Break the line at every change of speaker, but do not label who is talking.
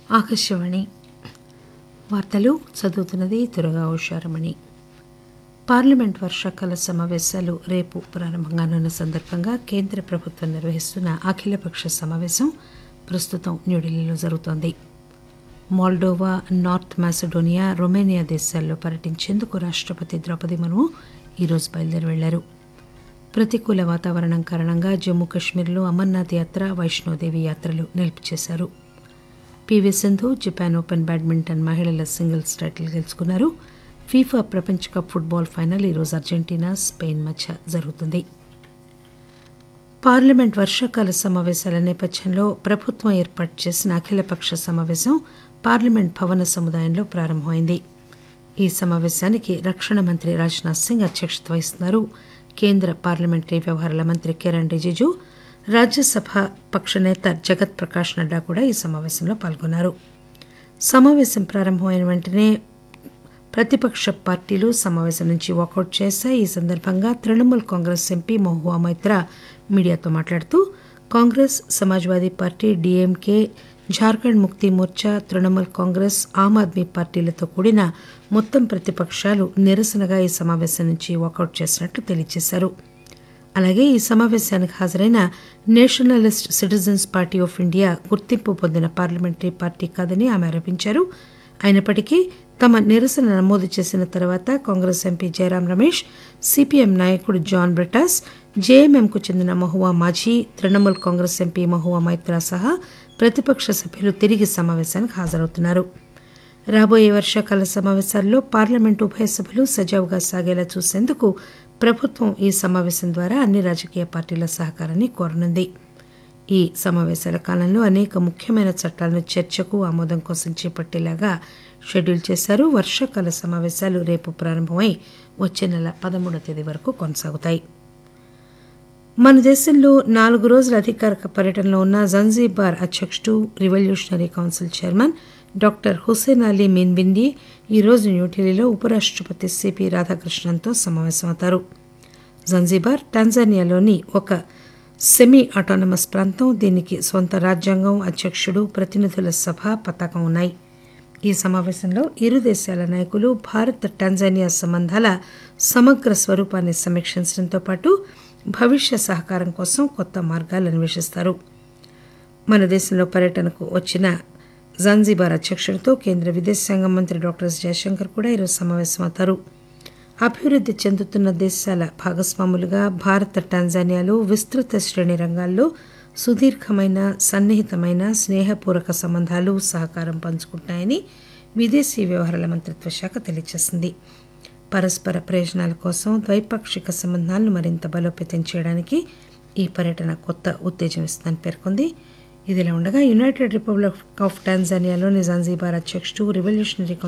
ఆకాశవాణి వార్తలు చదువుతున్నది తురగా ఉషారమణి పార్లమెంట్ వర్షాకాల సమావేశాలు రేపు ప్రారంభంగానున్న సందర్భంగా కేంద్ర ప్రభుత్వం నిర్వహిస్తున్న అఖిలపక్ష సమావేశం ప్రస్తుతం న్యూఢిల్లీలో జరుగుతోంది మోల్డోవా నార్త్ మాసిడోనియా రొమేనియా దేశాల్లో పర్యటించేందుకు రాష్టపతి ద్రౌపది ముర్ము ఈరోజు బయలుదేరి వెళ్లారు ప్రతికూల వాతావరణం కారణంగా జమ్మూ కశ్మీర్లో అమర్నాథ్ యాత్ర వైష్ణోదేవి యాత్రలు నిలుపు చేశారు PV Sindhu Japan open badminton మహిళల సింగిల్స్ టైటిల్ గెలుచుకున్నారు ఫీఫా ప్రపంచ కప్ ఫుట్బాల్ ఫైనల్ ఈరోజు అర్జెంటీనా స్పెయిన్ మధ్య జరుగుతుంది పార్లమెంట్ వర్షాకాల సమావేశాల నేపథ్యంలో ప్రభుత్వం ఏర్పాటు చేసిన అఖిలపక్ష సమావేశం పార్లమెంట్ భవన సముదాయంలో ప్రారంభమైంది ఈ సమావేశానికి రక్షణ మంత్రి రాజ్నాథ్ సింగ్ అధ్యక్షత వహిస్తున్నారు కేంద్ర పార్లమెంటరీ వ్యవహారాల మంత్రి కిరణ్ రిజిజు రాజ్యసభ పక్ష నేత జగత్ ప్రకాష్ నడ్డా కూడా ఈ సమావేశంలో పాల్గొన్నారు సమావేశం ప్రారంభమైన వెంటనే ప్రతిపక్ష పార్టీలు సమావేశం నుంచి వాకౌట్ చేశాయి ఈ సందర్భంగా తృణమూల్ కాంగ్రెస్ ఎంపీ మహువా మైత్రా మీడియాతో మాట్లాడుతూ కాంగ్రెస్ సమాజ్వాదీ పార్టీ డీఎంకే జార్ఖండ్ ముక్తి మోర్చా తృణమూల్ కాంగ్రెస్ ఆమ్ ఆద్మీ పార్టీలతో కూడిన మొత్తం ప్రతిపక్షాలు నిరసనగా ఈ సమావేశం నుంచి వాకౌట్ చేసినట్లు తెలియజేశారు అలాగే ఈ సమావేశానికి హాజరైన nationalist citizens party of India గుర్తింపు పొందిన పార్లమెంటరీ పార్టీ కాదని ఆమె ఆరోపించారు అయినప్పటికీ తమ నిరసన నమోదు చేసిన తర్వాత కాంగ్రెస్ ఎంపీ జయరాం రమేష్ సిపిఎం నాయకుడు జాన్ బ్రిటాస్ జేఎంఎంకు చెందిన మహువా మాఝీ తృణమూల్ కాంగ్రెస్ ఎంపీ మహువా మైత్రా సహా ప్రతిపక్ష సభ్యులు తిరిగి సమావేశానికి హాజరవుతున్నారు రాబోయే వర్షాకాల సమావేశాల్లో పార్లమెంటు ఉభయ సభలు సజావుగా సాగేలా చూసేందుకు ప్రభుత్వం ఈ సమావేశం ద్వారా అన్ని రాజకీయ పార్టీల సహకారాన్ని కోరనుంది ఈ సమావేశాల కాలంలో అనేక ముఖ్యమైన చట్టాలను చర్చకు ఆమోదం కోసం చేపట్టేలాగా షెడ్యూల్ చేశారు వర్షాకాల సమావేశాలు రేపు ప్రారంభమై వచ్చే నెల పదమూడవ తేదీ వరకు కొనసాగుతాయి మన దేశంలో నాలుగు రోజుల అధికారిక పర్యటనలో ఉన్న జంజీబార్ అధ్యక్షుడు revolutionary council chairman doctor Hussein Ali మీన్బింది ఈరోజు న్యూఢిల్లీలో ఉపరాష్టపతి సిపి రాధాకృష్ణన్తో సమావేశమవుతారు జంజీబార్ టాంజానియాలోని ఒక సెమీ ఆటోనమస్ ప్రాంతం దీనికి సొంత రాజ్యాంగం అధ్యక్షుడు ప్రతినిధుల సభ పతాకం ఉన్నాయి ఈ సమావేశంలో ఇరు దేశాల నాయకులు భారత్ టాంజానియా సంబంధాల సమగ్ర స్వరూపాన్ని సమీక్షించడంతో పాటు భవిష్య సహకారం కోసం కొత్త మార్గాలు అన్వేషిస్తారు మన దేశంలో పర్యటనకు వచ్చిన జాన్జీబార్ అధ్యక్షుడితో కేంద్ర విదేశాంగ మంత్రి డాక్టర్ ఎస్ జయశంకర్ కూడా ఈరోజు సమావేశమవుతారు అభివృద్ధి చెందుతున్న దేశాల భాగస్వాములుగా భారత్ టాంజానియాలో విస్తృత శ్రేణి రంగాల్లో సుదీర్ఘమైన సన్నిహితమైన స్నేహపూర్వక సంబంధాలు సహకారం పంచుకుంటున్నాయని విదేశీ వ్యవహారాల మంత్రిత్వ శాఖ తెలియజేసింది పరస్పర ప్రయోజనాల కోసం ద్వైపాక్షిక సంబంధాలను మరింత బలోపేతం చేయడానికి ఈ పర్యటన కొత్త ఉత్తేజం ఇస్తుందని పేర్కొంది ఇదిలా ఉండగా యునైటెడ్ రిపబ్లిక్ ఆఫ్ టాంజానియాలోని జాన్జీబార్ అధ్యక్షుడు రివల్యూషనరీ